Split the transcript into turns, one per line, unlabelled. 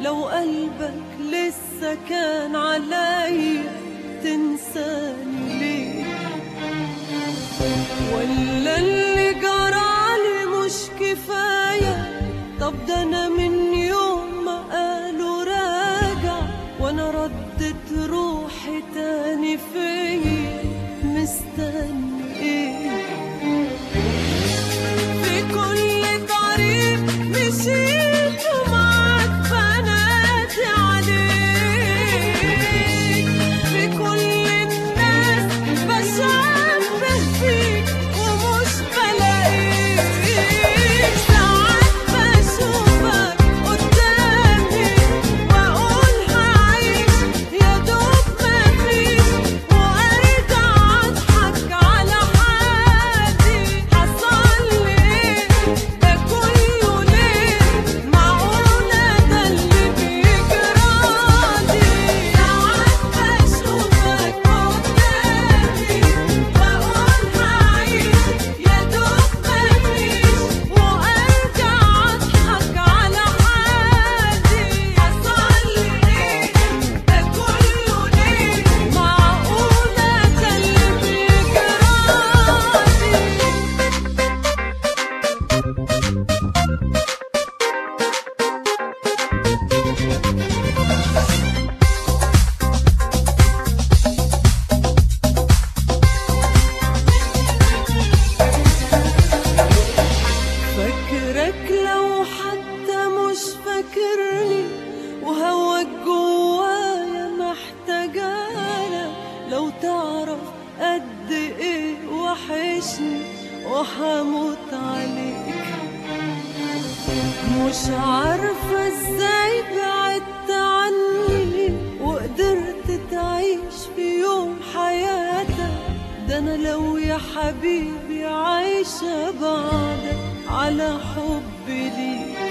لو قلبك لسه كان عليا تنساني ليه ولا اللي جرالي مش كفاية طب ده أنا من يوم ما قالوا راجع وأنا ردت روحي تاني فيا مستني إيه في كل طريق مشيت ومعاك بنادي عليك في كل الناس بشبه فيك ومش بلاقيك ساعات بشوفك قدامي واقول هعيش يا دوب مفيش وارجع اضحك على حالي حصل لي ايه ده كله ليه معقولة ده اللي بيجرالي ساعات بشوفك قدامي واقول هعيش يا دوب مفيش وارجع اضحك على حالي حصل لي ايه ده كله ليه معقولة ده اللي بيجرالي فاكرك لو حتى مش فاكرني وهواك جوايا محتاجانا لو تعرف قد ايه وحشني وحموت عليك مش عارفة ازاي بعدت عني وقدرت تعيش في يوم حياتك ده انا لو يا حبيبي عايشة بعدك على حب ليك